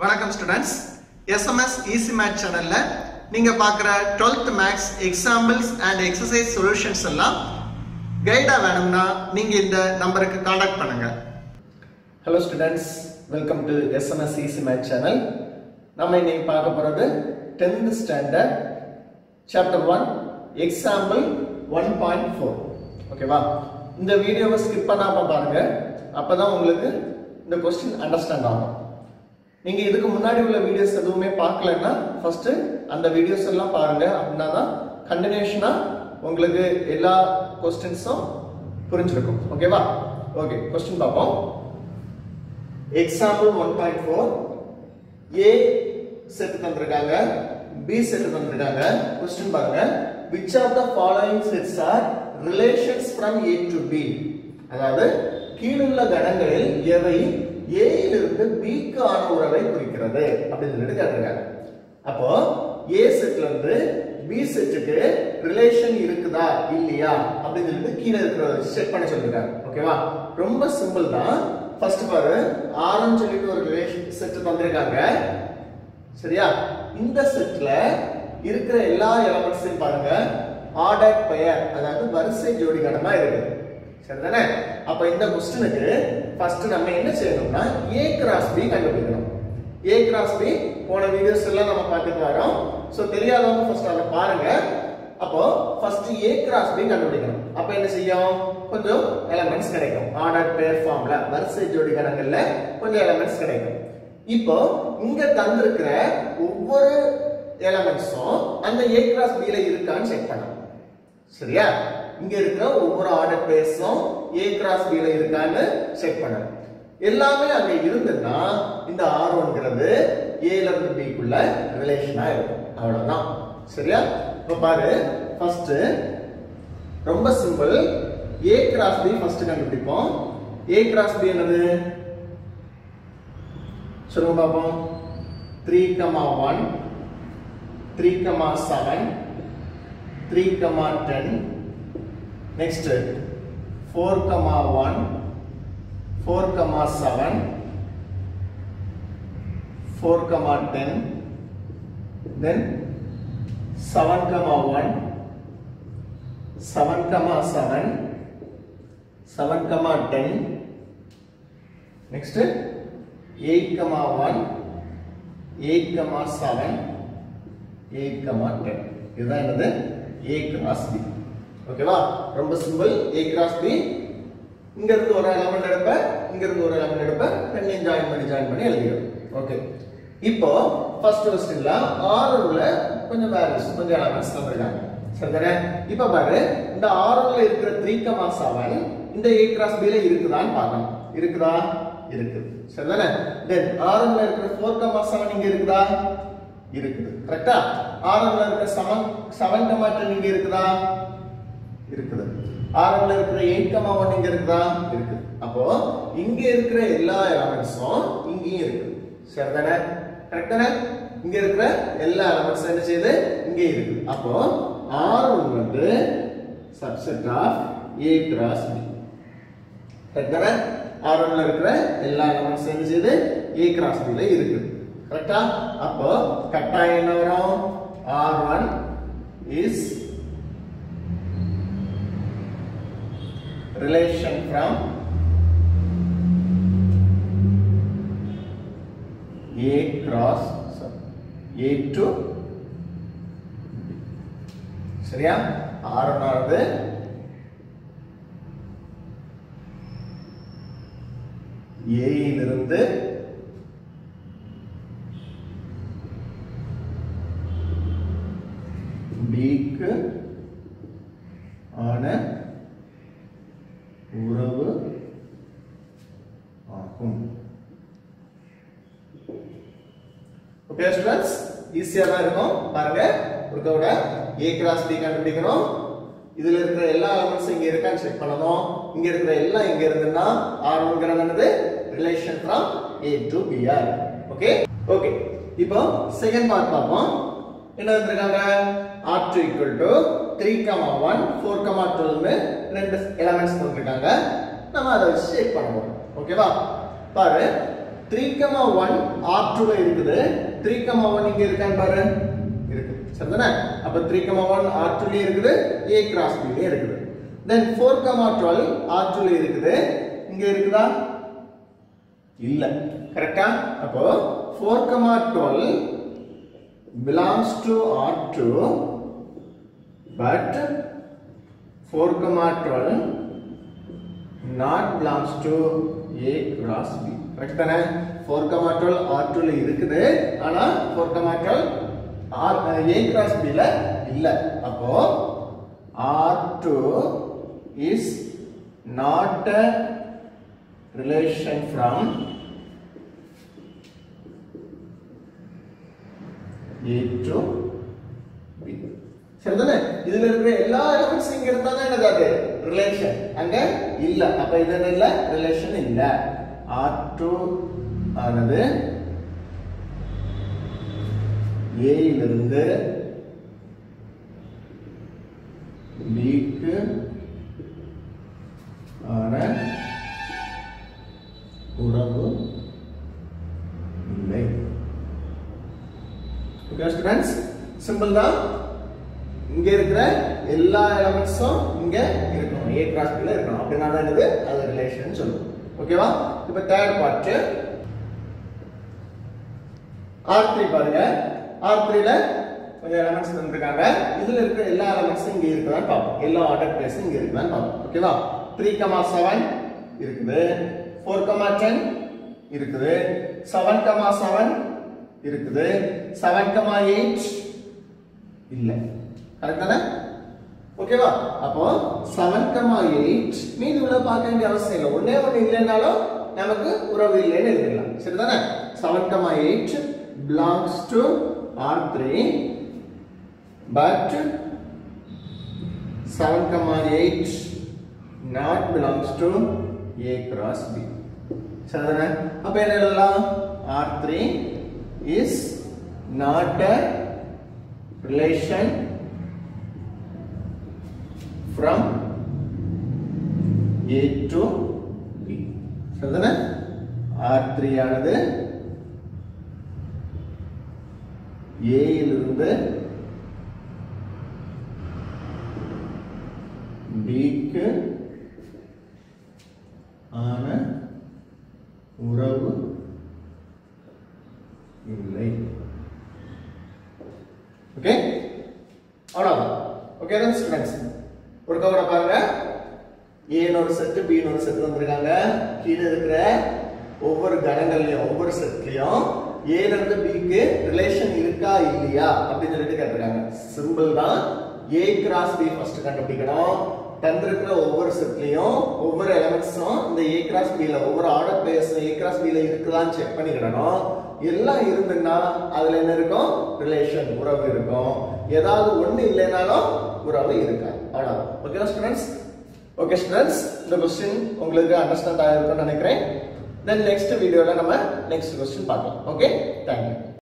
வணக்கம் students SMS easy math சேனல்ல நீங்க பார்க்குற 12th maths examples and exercise solutions எல்லாம் கைடா வேணும்னா நீங்க இந்த நம்பருக்கு காண்டாக்ட் பண்ணுங்க hello students welcome to SMS easy math channel நம்ம இன்னைக்கு பார்க்க போகிறது tenth standard chapter one example one point four ஓகேவா இந்த வீடியோவை ஸ்கிப் பண்ணாம பாருங்க அப்பதான் உங்களுக்கு இந்த கொஸ்டின் அண்டர்ஸ்டாண்ட் ஆகும் நீங்க இதுக்கு முன்னாடி உள்ள வீடியோஸ் எதுவுமே பார்க்கலன்னா ஃபர்ஸ்ட் அந்த வீடியோஸ் எல்லாம் பாருங்க அப்படின்னா தான் கண்டினியூஷனா உங்களுக்கு எல்லா கொஸ்டின்ஸும் புரிஞ்சிருக்கும் ஓகேவா ஓகே கொஸ்டின் பார்ப்போம் example one point four A set தந்திருக்காங்க பி செட் தந்திருக்காங்க கொஸ்டின் பாருங்க which of the following sets are relations from a to b அதாவது கீழுள்ள கணங்களில் எவை a இலிருந்து b க்கு ஆன உறவை குறிக்கிறது அப்படின்னு சொல்லிட்டு கேட்டிருக்காங்க அப்போ a செட்ல இருந்து b செட்டுக்கு ரிலேஷன் இருக்குதா இல்லையா அப்படின்னு சொல்லிட்டு கீழே இருக்கிறத செக் பண்ண சொல்லிருக்காங்க ஓகேவா ரொம்ப சிம்பிள் தான் ஃபர்ஸ்ட் பாரு ஆர்னு சொல்லிட்டு ஒரு ரிலேஷன் செட் தந்திருக்காங்க சரியா இந்த செட்ல இருக்கிற எல்லா எலமெண்ட்ஸையும் பாருங்க ஆர்டர் பெயர் அதாவது வரிசை ஜோடி கணமா இருக்கு சரிதானே அப்ப இந்த கொஸ்டினுக்கு ஃபர்ஸ்ட் நம்ம என்ன செய்யணும்னா ஏ கிராஸ் பி கண்டுபிடிக்கணும் ஏ கிராஸ் பி போன வீடியோஸ் எல்லாம் நம்ம பார்த்துட்டு வரோம் சோ தெரியாதவங்க ஃபர்ஸ்ட் அதை பாருங்க அப்போ ஃபர்ஸ்ட் ஏ கிராஸ் பி கண்டுபிடிக்கணும் அப்ப என்ன செய்யும் கொஞ்சம் எலமெண்ட்ஸ் கிடைக்கும் ஆர்டர் பேர் ஃபார்ம்ல வரிசை ஜோடி கணங்கள்ல கொஞ்சம் எலமெண்ட்ஸ் கிடைக்கும் இப்போ இங்க தந்திருக்கிற ஒவ்வொரு எலமெண்ட்ஸும் அந்த ஏ கிராஸ் பில இருக்கான்னு செக் பண்ணணும் சரியா இங்க இருக்கிற ஒவ்வொரு ஆர்டர் பேர்ஸும் ஏ கிராஸ் பில இருக்கான்னு செக் பண்ணணும் எல்லாமே அங்க இருந்ததுன்னா இந்த ஆர் ஒன்ங்கிறது ஏல இருந்து பிக்குள்ள ரிலேஷனா இருக்கும் அவ்வளவுதான் சரியா இப்ப பாரு ஃபர்ஸ்ட் ரொம்ப simple A cross B first கண்டுபிடிப்போம் ஏ கிராஸ் பி என்னது சொல்லுங்க பாப்போம் three comma one three comma seven three comma ten next four comma one four comma seven four comma ten then seven comma one seven comma seven seven comma ten next 8 comma 1 8 comma 7 8 comma 10 இதுதான் என்னது a cross b ஓகேவா ரொம்ப simple a cross b இங்க இருந்து ஒரு element எடுப்ப இங்க இருந்து ஒரு எலிமெண்ட் எடுப்ப ரெண்டையும் ஜாயின் பண்ணி ஜாயின் பண்ணி எழுதிடும் ஓகே இப்போ ஃபர்ஸ்ட் கொஸ்டின்ல ஆறுல கொஞ்சம் வேல்யூஸ் கொஞ்சம் எலிமெண்ட்ஸ் தந்திருக்காங்க சரிதானே இப்போ பாரு இந்த ஆறுல இருக்கிற த்ரீ கமா செவன் இந்த a cross b ல இருக்குதான்னு பார்க்கணும் இருக்குதா இருக்குது சரிதானே தென் ஆரம்ல இருக்கிற ஃபோர் கமா செவன் இங்க இருக்குதா இருக்குது கரெக்டா ஆரம்ல இருக்கிற செவன் செவன் கமா டென் இங்க இருக்குதா இருக்குது ஆரம்ல இருக்கிற எயிட் கமா ஒன் இங்க இருக்குதா இருக்குது அப்போ இங்க இருக்கிற எல்லா எலமெண்ட்ஸும் இங்கேயும் இருக்குது சரிதானே கரெக்ட் தானே இங்க இருக்கிற எல்லா எலமெண்ட்ஸும் என்ன செய்யுது இங்கே இருக்கு அப்போ ஆர் வந்து subset of A cross B correct தானே ஆர்ஒன்ல இருக்கிற எல்லா எலமெண்ட்ஸ் என்ன செய்யுது ஏ கிராஸ் பில இருக்கு கரெக்டா அப்போ கட்டாயம் என்ன வரும் R one is relation from A cross A to சரியா ஆர் ஒன் ஆனது ஏயிலிருந்து பிக்கு ஆன உறவு ஆகும் ஓகே ஸ்டூடெண்ட்ஸ் ஈஸியா தான் இருக்கும் பாருங்க ஒருக்கோட ஏ கிராஸ் பி கண்டுபிடிக்கணும் இதுல இருக்கிற எல்லா எலிமெண்ட்ஸ் இங்க இருக்கான்னு செக் பண்ணணும் இங்க இருக்கிற எல்லாம் இங்க இருந்துன்னா ஆர் ஒன்ங்கிறது என்னது relation from A to B R okay okay இப்போ செகண்ட் பார்ட் பார்ப்போம் என்ன வந்திருக்காங்க R two equal to three comma one four comma டுவெல்னு ரெண்டு எலமெண்ட்ஸ் கொடுத்துருக்காங்க நம்ம அதை வச்சு செக் பண்ண போறோம் ஓகேவா பாரு த்ரீ கமா ஒன் ஆர் டூல இருக்குது த்ரீ கமா ஒன் இங்க இருக்கான்னு பாரு இருக்கு சரிதானே அப்ப த்ரீ கமா ஒன் ஆர் டூலயும் இருக்குது ஏ கிராஸ் பிலயும் இருக்குது then four comma twelve R டூல இருக்குது இங்க இருக்குதா இல்ல கரெக்டா அப்போ four comma twelve belongs to R two but four comma twelve not belongs to A cross B correct தானே ஃபோர் கமா டுவெல் ஆர் டூல இருக்குது ஆனா four comma twelve R A cross பில இல்ல அப்போ R two is not a relation from A to B சரிதானே இதுல இருக்கிற எல்லா எலிமெண்ட்ஸ் இங்க இருந்தா தான் என்னது அது ரிலேஷன் அங்க இல்ல அப்ப இது என்ன இல்ல ரிலேஷன் இல்ல ஆர் டூ ஆனது A இலிருந்து பிக்கு ஆன உறவு இல்லை ஓகே ஸ்டூடெண்ட்ஸ் சிம்பிள் தான் இங்க இருக்கிற எல்லா எலமெண்ட்ஸும் இங்க இருக்கணும் ஏ கிராஸ் பில இருக்கணும் அப்படின்னா தான் என்னது அது ரிலேஷன் சொல்லுவோம் ஓகேவா இப்போ தேர்ட் பார்ட் ஆர் த்ரீ பாருங்க ஆர் த்ரீல கொஞ்சம் எலமெண்ட்ஸ் தந்துருக்காங்க இதுல இருக்கிற எல்லா எலமெண்ட்ஸும் இங்க இருக்குதான்னு பார்ப்போம் எல்லா ஆர்டர் பிளேஸும் இங்க இருக்குதான்னு பார்ப்போம் ஓகேவா த்ரீ கமா செவன் இருக்குது ஃபோர் கமா டென் இருக்குது செவன் கமா செவன் இருக்குது செவன் கமா எயிட் இல்லை கரெக்ட் தானே ஓகேவா அப்போ செவன் கமா எயிட் மீதி உள்ள பார்க்க வேண்டிய அவசியம் இல்லை ஒன்னே ஒன்று இல்லைனாலும் நமக்கு உறவு இல்லைன்னு எழுதிடலாம் சரிதானே seven comma eight belongs to R three but seven comma eight not belongs to A cross B சரிதானே அப்ப என்ன எழுதலாம் R three is not a relation from A to B. சரிதானே R3 ஆனது A இலிருந்து B க்கு ஆன உறவு இல்லை ஓகே அவ்வளவுதான் ஓகே தான் ஸ்டூடெண்ட்ஸ் ஒரு கவரை பாருங்க ஏன்னு ஒரு செட்டு பின்னு ஒரு செட்டு வந்திருக்காங்க கீழே இருக்கிற ஒவ்வொரு கணங்கள்லயும் ஒவ்வொரு செட்லயும் ஏல இருந்து பிக்கு ரிலேஷன் இருக்கா இல்லையா அப்படின்னு சொல்லிட்டு கேட்டிருக்காங்க சிம்பிள் தான் ஏ கிராஸ் பி ஃபர்ஸ்ட் கண்டுபிடிக்கணும் தந்திருக்கிற ஒவ்வொரு செட்லயும் ஒவ்வொரு எலமெண்ட்ஸும் இந்த ஏ கிராஸ் பில ஒவ்வொரு ஆர்டர் பிளேஸ் ஏ கிராஸ் பில இருக்குதான்னு செக் பண்ணிக்கிடணும் எல்லாம் இருந்துன்னா அதுல என்ன இருக்கும் ரிலேஷன் உறவு இருக்கும் ஏதாவது ஒண்ணு இல்லைனாலும் உறவு இருக்காது அவ்வளவுதான் ஓகே ஸ்டூடெண்ட்ஸ் ஓகே ஸ்டூடெண்ட்ஸ் இந்த கொஸ்டின் உங்களுக்கு அண்டர்ஸ்டாண்ட் ஆகிருக்கும்னு நினைக்கிறேன் தென் நெக்ஸ்ட் வீடியோல நம்ம நெக்ஸ்ட் கொஸ்டின் பார்க்கலாம் ஓகே தேங்க்யூ